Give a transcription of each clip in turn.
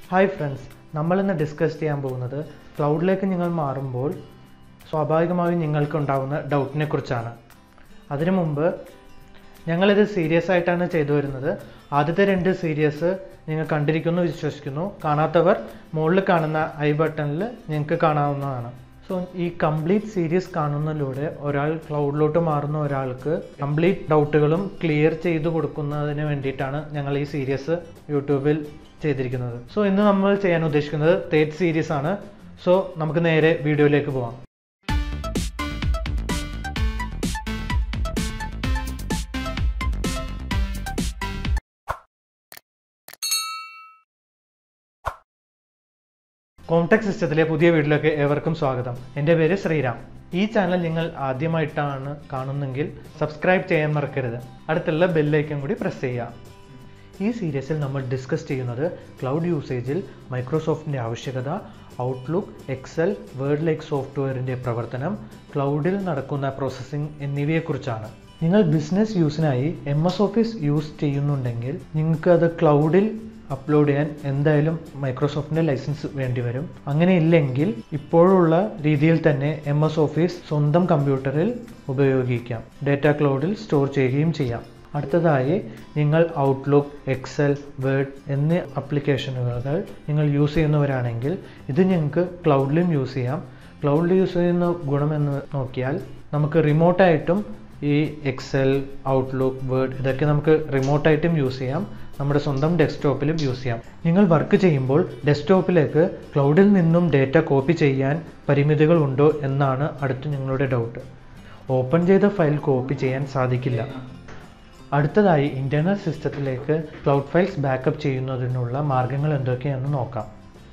hi friends നമ്മളിന്ന് discuss ചെയ്യാൻ പോകുന്നത് ക്ലൗഡിലേക്ക് നിങ്ങൾ മാറുമ്പോൾ സ്വാഭാവികമായും നിങ്ങൾക്ക് ഉണ്ടാകുന്ന ഡൗട്ടിനെ കുറിച്ചാണ് അതിനു മുമ്പ് ഞങ്ങളിത് സീരിയസ് ആയിട്ടാണ് ചെയ്തു വരുന്നത് ആദ്യത്തെ രണ്ട് സീരീസ് നിങ്ങൾ കണ്ടിരിക്കുന്നു വിശ്വസിക്കുന്നു കാണാത്തവർ മുകളിൽ കാണുന്ന ഐ ബട്ടണിൽ നിങ്ങൾക്ക് കാണാവുന്നതാണ് സോ ഈ കംപ്ലീറ്റ് സീരീസ് കാണുന്നതിലൂടെ ഒരാൾ ക്ലൗഡിലോട്ട് മാറുന്ന ഒരാൾക്ക് കംപ്ലീറ്റ് ഡൗട്ടുകളും ക്ലിയർ ചെയ്തു കൊടുക്കുന്നതിന് വേണ്ടിയിട്ടാണ് ഞങ്ങൾ ഈ സീരീസ് യൂട്യൂബിൽ ചെയ്തിരിക്കുന്നത് സോ ഇന്ന് നമ്മൾ ചെയ്യാൻ ഉദ്ദേശിക്കുന്നത് തേർഡ് സീരീസ് ആണ് സോ നമുക്ക് നേരെ വീഡിയോയിലേക്ക് പോവാം കോംടെക് സിസ്റ്റത്തിലെ പുതിയ വീഡിയോയിലേക്ക് ഏവർക്കും സ്വാഗതം എൻ്റെ പേര് ശ്രീരാം ഈ ചാനൽ നിങ്ങൾ ആദ്യമായിട്ടാണ് കാണുന്നെങ്കിൽ സബ്സ്ക്രൈബ് ചെയ്യാൻ മറക്കരുത് അടുത്തുള്ള ബെല്ലൈക്കൻ കൂടി പ്രസ് ചെയ്യുക ഈ സീരീസിൽ നമ്മൾ ഡിസ്കസ് ചെയ്യുന്നത് ക്ലൗഡ് യൂസേജിൽ മൈക്രോസോഫ്റ്റിൻ്റെ ആവശ്യകത ഔട്ട്ലുക്ക് എക്സൽ വേർഡ് ലൈക്ക് സോഫ്റ്റ്വെയറിൻ്റെ പ്രവർത്തനം ക്ലൗഡിൽ നടക്കുന്ന പ്രോസസ്സിംഗ് എന്നിവയെക്കുറിച്ചാണ് നിങ്ങൾ ബിസിനസ് യൂസിനായി എം എസ് ഓഫീസ് യൂസ് ചെയ്യുന്നുണ്ടെങ്കിൽ നിങ്ങൾക്ക് അത് ക്ലൗഡിൽ അപ്ലോഡ് ചെയ്യാൻ എന്തായാലും മൈക്രോസോഫ്റ്റിൻ്റെ ലൈസൻസ് വേണ്ടി വരും അങ്ങനെ ഇല്ലെങ്കിൽ ഇപ്പോഴുള്ള രീതിയിൽ തന്നെ എം എസ് ഓഫീസ് സ്വന്തം കമ്പ്യൂട്ടറിൽ ഉപയോഗിക്കാം ഡേറ്റ ക്ലൗഡിൽ സ്റ്റോർ ചെയ്യുകയും ചെയ്യാം അടുത്തതായി നിങ്ങൾ ഔട്ട്ലുക്ക് എക്സൽ വേർഡ് എന്നീ അപ്ലിക്കേഷനുകൾ നിങ്ങൾ യൂസ് ചെയ്യുന്നവരാണെങ്കിൽ ഇത് നിങ്ങൾക്ക് ക്ലൗഡിലും യൂസ് ചെയ്യാം ക്ലൗഡിൽ യൂസ് ചെയ്യുന്ന ഗുണമെന്ന് നോക്കിയാൽ നമുക്ക് റിമോട്ടായിട്ടും ഈ എക്സൽ ഔട്ട്ലുക്ക് വേർഡ് ഇതൊക്കെ നമുക്ക് റിമോട്ടായിട്ടും യൂസ് ചെയ്യാം നമ്മുടെ സ്വന്തം ഡെസ്ക്ടോപ്പിലും യൂസ് ചെയ്യാം നിങ്ങൾ വർക്ക് ചെയ്യുമ്പോൾ ഡെസ്ക്ടോപ്പിലേക്ക് ക്ലൗഡിൽ നിന്നും ഡേറ്റ കോപ്പി ചെയ്യാൻ പരിമിതികൾ ഉണ്ടോ എന്നാണ് അടുത്ത് നിങ്ങളുടെ ഡൗട്ട് ഓപ്പൺ ചെയ്ത ഫയൽ കോപ്പി ചെയ്യാൻ സാധിക്കില്ല അടുത്തതായി ഇൻറ്റേർണൽ സിസ്റ്റത്തിലേക്ക് ക്ലൗഡ് ഫയൽസ് ബാക്കപ്പ് ചെയ്യുന്നതിനുള്ള മാർഗങ്ങൾ എന്തൊക്കെയാണെന്ന് നോക്കാം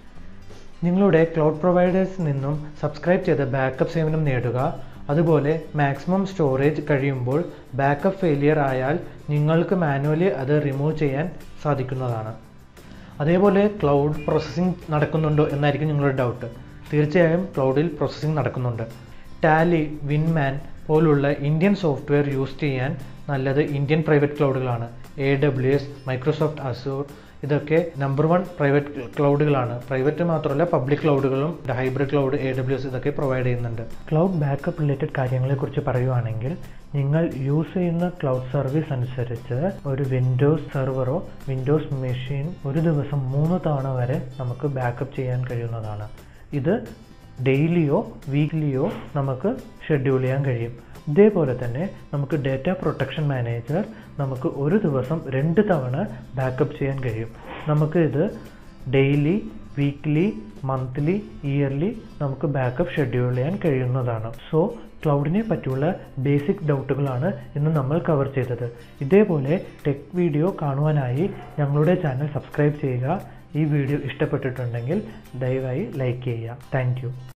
നിങ്ങളുടെ ക്ലൗഡ് പ്രൊവൈഡേഴ്സിൽ നിന്നും സബ്സ്ക്രൈബ് ചെയ്ത് ബാക്കപ്പ് സേവനം നേടുക അതുപോലെ മാക്സിമം സ്റ്റോറേജ് കഴിയുമ്പോൾ ബാക്കപ്പ് ഫെയിലിയർ ആയാൽ നിങ്ങൾക്ക് മാനുവലി അത് റിമൂവ് ചെയ്യാൻ സാധിക്കുന്നതാണ് അതേപോലെ ക്ലൗഡ് പ്രോസസ്സിംഗ് നടക്കുന്നുണ്ടോ എന്നായിരിക്കും നിങ്ങളുടെ ഡൗട്ട് തീർച്ചയായും ക്ലൗഡിൽ പ്രോസസ്സിംഗ് നടക്കുന്നുണ്ട് ടാലി വിൻമാൻ പോലുള്ള ഇന്ത്യൻ സോഫ്റ്റ്വെയർ യൂസ് ചെയ്യാൻ നല്ലത് ഇന്ത്യൻ പ്രൈവറ്റ് ക്ലൗഡുകളാണ് A W S Microsoft Azure ഇതൊക്കെ നമ്പർ വൺ പ്രൈവറ്റ് ക്ലൗഡുകളാണ് പ്രൈവറ്റ് മാത്രമല്ല പബ്ലിക് ക്ലൗഡുകളും hybrid cloud A W S ഇതൊക്കെ പ്രൊവൈഡ് ചെയ്യുന്നുണ്ട് ക്ലൗഡ് ബാക്കപ്പ് റിലേറ്റഡ് കാര്യങ്ങളെക്കുറിച്ച് പറയുവാണെങ്കിൽ നിങ്ങൾ യൂസ് ചെയ്യുന്ന ക്ലൗഡ് സർവീസ് അനുസരിച്ച് ഒരു വിൻഡോസ് സെർവറോ വിൻഡോസ് മെഷീൻ ഒരു ദിവസം മൂന്ന് തവണ വരെ നമുക്ക് ബാക്കപ്പ് ചെയ്യാൻ കഴിയുന്നതാണ് ഇത് ഡെയിലിയോ വീക്ക്ലിയോ നമുക്ക് ഷെഡ്യൂൾ ചെയ്യാൻ കഴിയും ഇതേപോലെ തന്നെ നമുക്ക് ഡേറ്റ പ്രൊട്ടക്ഷൻ മാനേജർ നമുക്ക് ഒരു ദിവസം രണ്ട് തവണ ബാക്കപ്പ് ചെയ്യാൻ കഴിയും നമുക്ക് ഇത് ഡെയിലി വീക്ക്ലി മന്ത്ലി ഇയർലി നമുക്ക് ബാക്കപ്പ് ഷെഡ്യൂൾ ചെയ്യാൻ കഴിയുന്നതാണ് സോ ക്ലൗഡിനെ പറ്റിയുള്ള ബേസിക് ഡൗട്ടുകളാണ് ഇന്ന് നമ്മൾ കവർ ചെയ്തത് ഇതേപോലെ ടെക് വീഡിയോ കാണുവാനായി ഞങ്ങളുടെ ചാനൽ സബ്സ്ക്രൈബ് ചെയ്യുക ഈ വീഡിയോ ഇഷ്ടപ്പെട്ടിട്ടുണ്ടെങ്കിൽ ദയവായി ലൈക്ക് ചെയ്യുക താങ്ക്